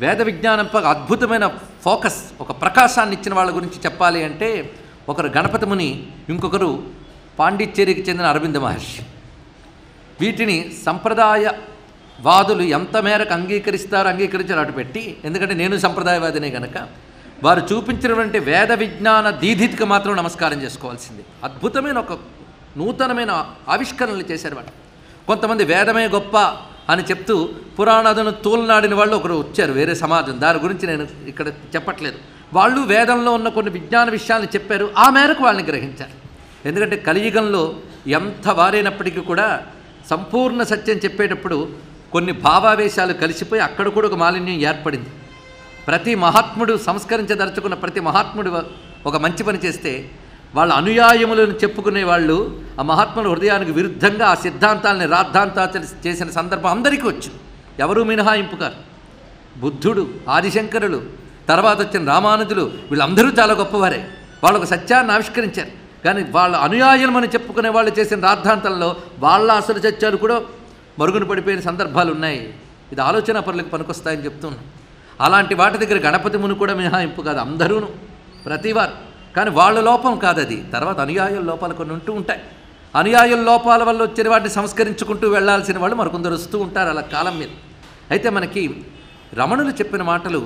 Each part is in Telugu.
వేద విజ్ఞానంపై ఒక అద్భుతమైన ఫోకస్ ఒక ప్రకాశాన్ని ఇచ్చిన వాళ్ళ గురించి చెప్పాలి అంటే ఒకరు గణపతి ముని ఇంకొకరు పాండిచ్చేరికి చెందిన అరవింద మహర్షి వీటిని సంప్రదాయ వాదులు ఎంత మేరకు అంగీకరిస్తారో అంగీకరించారు అటు పెట్టి ఎందుకంటే నేను సంప్రదాయవాదినే గనక వారు చూపించినటువంటి వేద విజ్ఞాన దీధితికి మాత్రం నమస్కారం చేసుకోవాల్సింది అద్భుతమైన ఒక నూతనమైన ఆవిష్కరణలు చేశారు వాళ్ళు కొంతమంది వేదమే గొప్ప అని చెప్తూ పురాణాలను తూలనాడిన వాళ్ళు ఒకరు వచ్చారు వేరే సమాజం దాని గురించి నేను ఇక్కడ చెప్పట్లేదు వాళ్ళు వేదంలో ఉన్న కొన్ని విజ్ఞాన విషయాలను చెప్పారు ఆ మేరకు వాళ్ళని గ్రహించారు ఎందుకంటే కలియుగంలో ఎంత వారైనప్పటికీ కూడా సంపూర్ణ సత్యం చెప్పేటప్పుడు కొన్ని భావావేశాలు కలిసిపోయి అక్కడ కూడా ఒక మాలిన్యం ఏర్పడింది ప్రతి మహాత్ముడు సంస్కరించదలుచుకున్న ప్రతి మహాత్ముడు ఒక మంచి పని చేస్తే వాళ్ళ అనుయాయములను చెప్పుకునే వాళ్ళు ఆ మహాత్ముల హృదయానికి విరుద్ధంగా ఆ సిద్ధాంతాలని రాద్ధాంతాలు చేసిన సందర్భం అందరికీ వచ్చు ఎవరూ మినహాయింపు కారు బుద్ధుడు ఆదిశంకరులు తర్వాత వచ్చిన రామానుజులు వీళ్ళందరూ చాలా గొప్పవారే వాళ్ళు ఒక సత్యాన్ని ఆవిష్కరించారు కానీ వాళ్ళ అనుయాయులమని చెప్పుకునే వాళ్ళు చేసిన రాద్ధాంతంలో వాళ్ళ అసలు సత్యాలు కూడా మరుగున పడిపోయిన సందర్భాలు ఉన్నాయి ఇది ఆలోచన పనులకు పనికొస్తాయని చెప్తున్నాను అలాంటి వాటి దగ్గర గణపతి ముని కూడా మినహాయింపు కాదు అందరూను ప్రతివారు కానీ వాళ్ళ లోపం కాదు అది తర్వాత అనుయాయుల లోపాలు కొన్ని ఉంటూ ఉంటాయి అనుయాయుల లోపాల వల్ల వచ్చిన వాటిని సంస్కరించుకుంటూ వెళ్ళాల్సిన వాళ్ళు మరికొందరు వస్తూ ఉంటారు అలా కాలం మీద అయితే మనకి రమణులు చెప్పిన మాటలు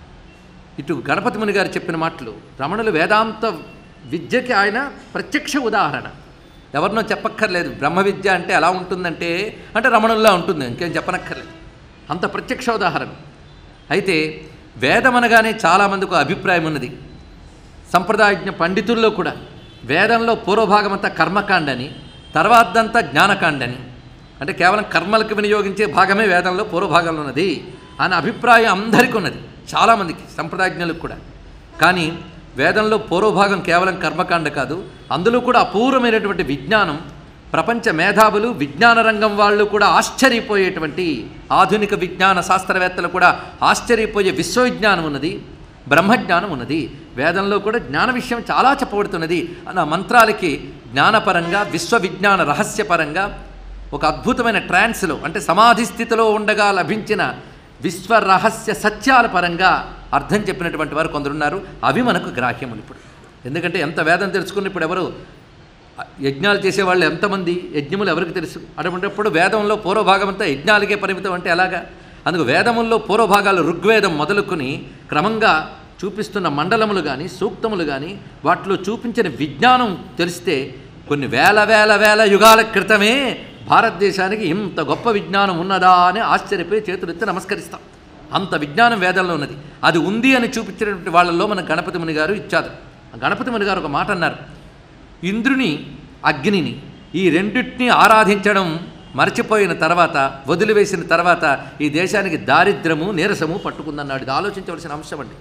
ఇటు గణపతి ముని గారు చెప్పిన మాటలు రమణులు వేదాంత విద్యకి ఆయన ప్రత్యక్ష ఉదాహరణ ఎవరినో చెప్పక్కర్లేదు బ్రహ్మ విద్య అంటే ఎలా ఉంటుందంటే అంటే రమణుల్లా ఉంటుంది ఇంకేం చెప్పనక్కర్లేదు అంత ప్రత్యక్ష ఉదాహరణ అయితే వేదం అనగానే చాలామందికి ఒక అభిప్రాయం ఉన్నది సంప్రదాయజ్ఞ పండితుల్లో కూడా వేదంలో పూర్వభాగం అంతా కర్మకాండని తర్వాతంతా జ్ఞానకాండని అంటే కేవలం కర్మలకు వినియోగించే భాగమే వేదంలో పూర్వభాగంలో ఉన్నది అనే అభిప్రాయం అందరికీ ఉన్నది చాలామందికి సంప్రదాయజ్ఞులకు కూడా కానీ వేదంలో పూర్వభాగం కేవలం కర్మకాండ కాదు అందులో కూడా అపూర్వమైనటువంటి విజ్ఞానం ప్రపంచ మేధావులు విజ్ఞాన రంగం వాళ్ళు కూడా ఆశ్చర్యపోయేటువంటి ఆధునిక విజ్ఞాన శాస్త్రవేత్తలు కూడా ఆశ్చర్యపోయే విశ్వవిజ్ఞానం ఉన్నది బ్రహ్మజ్ఞానం ఉన్నది వేదంలో కూడా జ్ఞాన విషయం చాలా చెప్పబడుతున్నది అన్న మంత్రాలకి జ్ఞానపరంగా విశ్వవిజ్ఞాన రహస్యపరంగా ఒక అద్భుతమైన ట్రాన్స్లో అంటే సమాధి స్థితిలో ఉండగా లభించిన విశ్వ రహస్య సత్యాల పరంగా అర్థం చెప్పినటువంటి వారు కొందరున్నారు అవి మనకు గ్రాహ్యములు ఇప్పుడు ఎందుకంటే ఎంత వేదం తెలుసుకుని ఇప్పుడు ఎవరు యజ్ఞాలు చేసేవాళ్ళు ఎంతమంది యజ్ఞములు ఎవరికి తెలుసు అటువంటిప్పుడు వేదంలో పూర్వభాగం అంతా యజ్ఞాలకే పరిమితం అంటే ఎలాగా అందుకు వేదముల్లో పూర్వభాగాలు ఋగ్వేదం మొదలుకొని క్రమంగా చూపిస్తున్న మండలములు కానీ సూక్తములు కానీ వాటిలో చూపించిన విజ్ఞానం తెలిస్తే కొన్ని వేల వేల వేల యుగాల క్రితమే భారతదేశానికి ఇంత గొప్ప విజ్ఞానం ఉన్నదా అని ఆశ్చర్యపోయి చేతులెత్తి నమస్కరిస్తాం అంత విజ్ఞానం వేదంలో ఉన్నది అది ఉంది అని చూపించినటువంటి వాళ్ళల్లో మన గణపతి ముని గారు ఇచ్చారు ఆ గణపతి ముని గారు ఒక మాట అన్నారు ఇంద్రుని అగ్నిని ఈ రెండింటిని ఆరాధించడం మరచిపోయిన తర్వాత వదిలివేసిన తర్వాత ఈ దేశానికి దారిద్రము నీరసము పట్టుకుందన్నాడు ఇది ఆలోచించవలసిన అంశం అండి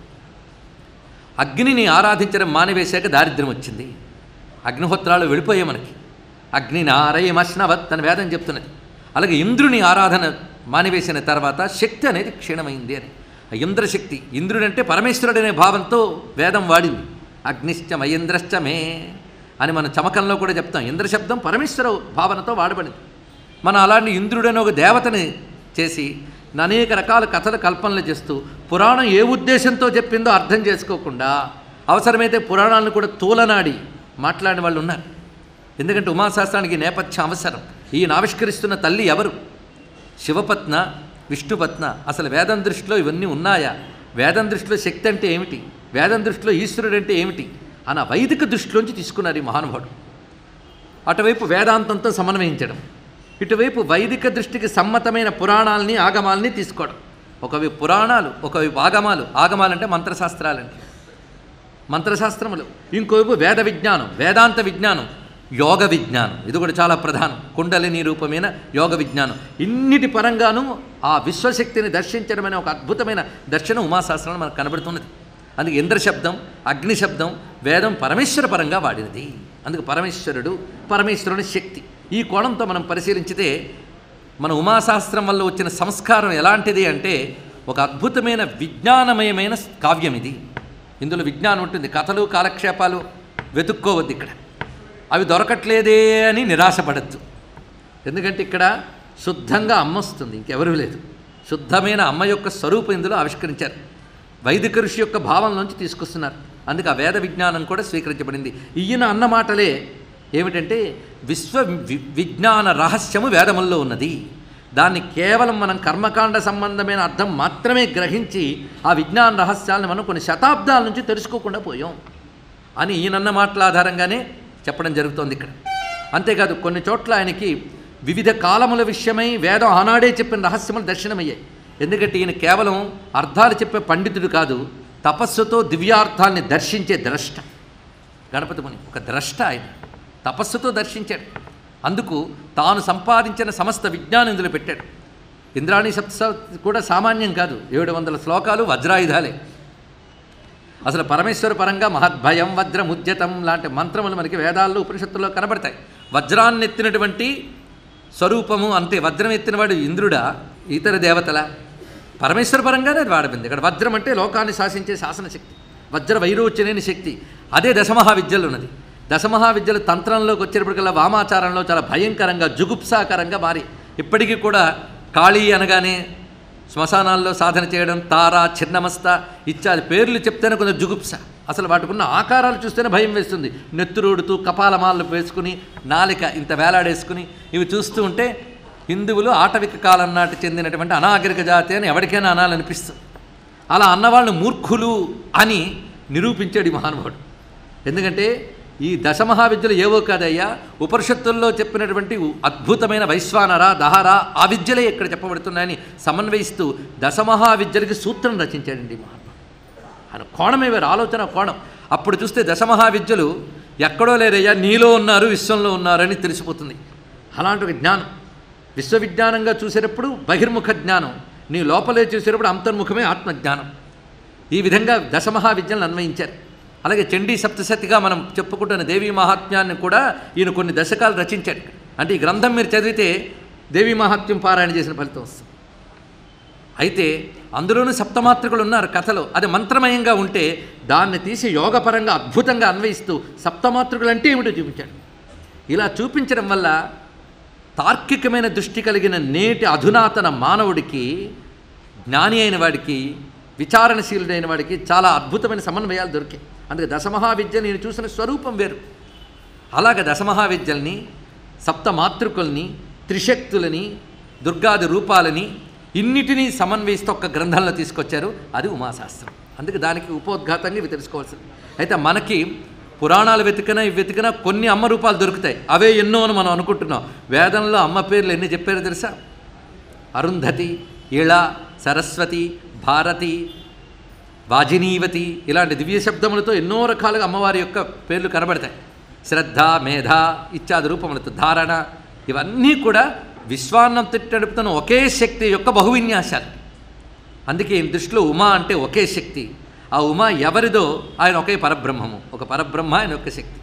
అగ్నిని ఆరాధించడం మానివేశాక దారిద్ర్యం వచ్చింది అగ్నిహోత్రాలు వెళ్ళిపోయాయి మనకి అగ్ని నారయమశ్నవత్ అని వేదం చెప్తున్నది అలాగే ఇంద్రుని ఆరాధన మానివేసిన తర్వాత శక్తి అనేది క్షీణమైంది అని ఆ ఇంద్రశక్తి ఇంద్రుడంటే పరమేశ్వరుడనే భావంతో వేదం వాడింది అగ్నిశ్చ మయేంద్రశ్చ మే అని మన చమకంలో కూడా చెప్తాం ఇంద్ర శబ్దం పరమేశ్వర భావనతో వాడబడింది మనం అలాంటి ఇంద్రుడని ఒక దేవతని చేసి అనేక రకాల కథలు కల్పనలు చేస్తూ పురాణం ఏ ఉద్దేశంతో చెప్పిందో అర్థం చేసుకోకుండా అవసరమైతే పురాణాలను కూడా తూలనాడి మాట్లాడిన వాళ్ళు ఉన్నారు ఎందుకంటే ఉమాశాస్త్రానికి నేపథ్యం అవసరం ఈయన ఆవిష్కరిస్తున్న తల్లి ఎవరు శివపత్న విష్ణుపత్న అసలు వేదం దృష్టిలో ఇవన్నీ ఉన్నాయా వేదం దృష్టిలో శక్తి అంటే ఏమిటి వేదం దృష్టిలో ఈశ్వరుడు అంటే ఏమిటి అన్న వైదిక దృష్టిలోంచి తీసుకున్నారు ఈ మహానుభావుడు అటువైపు వేదాంతంతో సమన్వయించడం ఇటువైపు వైదిక దృష్టికి సమ్మతమైన పురాణాలని ఆగమాలని తీసుకోవడం ఒకవైపు పురాణాలు ఒకవైపు ఆగమాలు ఆగమాలు అంటే మంత్రశాస్త్రాలండి మంత్రశాస్త్రములు ఇంకోవైపు వేద విజ్ఞానం వేదాంత విజ్ఞానం యోగ విజ్ఞానం ఇది కూడా చాలా ప్రధానం కుండలిని రూపమైన యోగ విజ్ఞానం ఇన్నిటి పరంగాను ఆ విశ్వశక్తిని దర్శించడం అనే ఒక అద్భుతమైన దర్శనం ఉమాశాస్త్రంలో మనకు కనబడుతున్నది అందుకే ఇంద్ర శబ్దం అగ్ని శబ్దం వేదం పరమేశ్వర పరంగా వాడినది అందుకు పరమేశ్వరుడు పరమేశ్వరుని శక్తి ఈ కోణంతో మనం పరిశీలించితే మన ఉమాశాస్త్రం వల్ల వచ్చిన సంస్కారం ఎలాంటిది అంటే ఒక అద్భుతమైన విజ్ఞానమయమైన కావ్యం ఇది ఇందులో విజ్ఞానం ఉంటుంది కథలు కాలక్షేపాలు వెతుక్కోవద్దు ఇక్కడ అవి దొరకట్లేదే అని నిరాశపడద్దు ఎందుకంటే ఇక్కడ శుద్ధంగా అమ్మొస్తుంది ఇంకెవరూ లేదు శుద్ధమైన అమ్మ యొక్క స్వరూపం ఇందులో ఆవిష్కరించారు వైదిక ఋషి యొక్క భావంలోంచి తీసుకొస్తున్నారు అందుకే ఆ వేద విజ్ఞానం కూడా స్వీకరించబడింది ఈయన అన్న మాటలే ఏమిటంటే విశ్వ వి- విజ్ఞాన రహస్యము వేదముల్లో ఉన్నది దాన్ని కేవలం మనం కర్మకాండ సంబంధమైన అర్థం మాత్రమే గ్రహించి ఆ విజ్ఞాన రహస్యాలను మనం కొన్ని శతాబ్దాల నుంచి తెలుసుకోకుండా పోయాం అని ఈయనన్న మాటల ఆధారంగానే చెప్పడం జరుగుతోంది ఇక్కడ అంతేకాదు కొన్ని చోట్ల ఆయనకి వివిధ కాలముల విషయమై వేదం ఆనాడే చెప్పిన రహస్యములు దర్శనమయ్యాయి ఎందుకంటే ఈయన కేవలం అర్థాలు చెప్పే పండితుడు కాదు తపస్సుతో దివ్యార్థాల్ని దర్శించే ద్రష్ట గణపతి ముని ఒక ద్రష్ట ఆయన తపస్సుతో దర్శించాడు అందుకు తాను సంపాదించిన సమస్త విజ్ఞానం ఇందులో పెట్టాడు ఇంద్రాణి సప్త కూడా సామాన్యం కాదు ఏడు వందల శ్లోకాలు వజ్రాయుధాలే అసలు పరమేశ్వర పరంగా మహద్భయం వజ్రముద్యతం లాంటి మంత్రములు మనకి వేదాల్లో ఉపనిషత్తుల్లో కనబడతాయి వజ్రాన్ని ఎత్తినటువంటి స్వరూపము అంతే వజ్రం ఎత్తినవాడు ఇంద్రుడా ఇతర దేవతల పరమేశ్వర పరంగానే అది వాడబడింది ఇక్కడ వజ్రం అంటే లోకాన్ని శాసించే శాసన శక్తి వజ్ర వైరోచనేని శక్తి అదే దశమహావిద్యలు ఉన్నది దశమహావిద్యలు తంత్రంలోకి వచ్చేటప్పటికల్లా వామాచారంలో చాలా భయంకరంగా జుగుప్సాకరంగా మారి ఇప్పటికీ కూడా కాళీ అనగానే శ్మశానాల్లో సాధన చేయడం తార చిన్నమస్త ఇత్యాది పేర్లు చెప్తేనే కొంచెం జుగుప్స అసలు వాటికున్న ఆకారాలు చూస్తేనే భయం వేస్తుంది నెత్తురోడుతూ కపాలమాలు వేసుకుని నాలిక ఇంత వేలాడేసుకుని ఇవి చూస్తూ ఉంటే హిందువులు ఆటవిక కాలం నాటి చెందినటువంటి అనాగరిక జాతి అని ఎవరికైనా అనాలనిపిస్తుంది అలా అన్నవాళ్ళని మూర్ఖులు అని నిరూపించాడు ఈ మహానుభావుడు ఎందుకంటే ఈ దశమహావిద్యలు ఏవో కాదయ్యా ఉపనిషత్తుల్లో చెప్పినటువంటి అద్భుతమైన వైశ్వానర దహర ఆ విద్యలే ఇక్కడ చెప్పబడుతున్నాయని సమన్వయిస్తూ దశమహావిద్యలకి సూత్రం రచించాడండి ఈ మహానుభావుడు ఆయన కోణమే వేరు ఆలోచన కోణం అప్పుడు చూస్తే దశమహావిద్యలు ఎక్కడో లేరయ్యా నీలో ఉన్నారు విశ్వంలో ఉన్నారని తెలిసిపోతుంది అలాంటి ఒక జ్ఞానం విశ్వవిజ్ఞానంగా చూసేటప్పుడు బహిర్ముఖ జ్ఞానం నీ లోపలే చూసేటప్పుడు అంతర్ముఖమే ఆత్మజ్ఞానం ఈ విధంగా దశమహావిద్యలను అన్వయించారు అలాగే చండీ సప్తశతిగా మనం చెప్పుకుంటున్న దేవీ మహాత్మ్యాన్ని కూడా ఈయన కొన్ని దశకాలు రచించాడు అంటే ఈ గ్రంథం మీరు చదివితే దేవీ మహాత్మ్యం పారాయణ చేసిన ఫలితం వస్తుంది అయితే అందులోనూ సప్తమాతృకులు ఉన్నారు కథలో అది మంత్రమయంగా ఉంటే దాన్ని తీసి యోగపరంగా అద్భుతంగా అన్వయిస్తూ సప్తమాతృకులు అంటే ఏమిటో చూపించాడు ఇలా చూపించడం వల్ల తార్కికమైన దృష్టి కలిగిన నేటి అధునాతన మానవుడికి జ్ఞాని అయిన వాడికి విచారణశీలుడైన వాడికి చాలా అద్భుతమైన సమన్వయాలు దొరికాయి అందుకే దశమహావిద్య నేను చూసిన స్వరూపం వేరు అలాగే దశమహావిద్యల్ని సప్తమాతృకుల్ని త్రిశక్తులని దుర్గాది రూపాలని ఇన్నిటినీ సమన్వయిస్తూ ఒక్క గ్రంథంలో తీసుకొచ్చారు అది ఉమాశాస్త్రం అందుకే దానికి ఉపోద్ఘాతంగా ఇవి తెలుసుకోవాల్సింది అయితే మనకి పురాణాలు వెతికినా ఇవి వెతికినా కొన్ని అమ్మ రూపాలు దొరుకుతాయి అవే ఎన్నో అని మనం అనుకుంటున్నాం వేదంలో అమ్మ పేర్లు ఎన్ని చెప్పారో తెలుసా అరుంధతి ఇళ సరస్వతి భారతి వాజినీవతి ఇలాంటి దివ్య శబ్దములతో ఎన్నో రకాలుగా అమ్మవారి యొక్క పేర్లు కనబడతాయి శ్రద్ధ మేధ ఇత్యాది రూపములతో ధారణ ఇవన్నీ కూడా విశ్వాన్నం తిట్టడుపుతున్న ఒకే శక్తి యొక్క బహువిన్యాసాలు అందుకే ఈయన దృష్టిలో ఉమా అంటే ఒకే శక్తి ఆ ఉమా ఎవరిదో ఆయన ఒకే పరబ్రహ్మము ఒక పరబ్రహ్మ ఆయన ఒకే శక్తి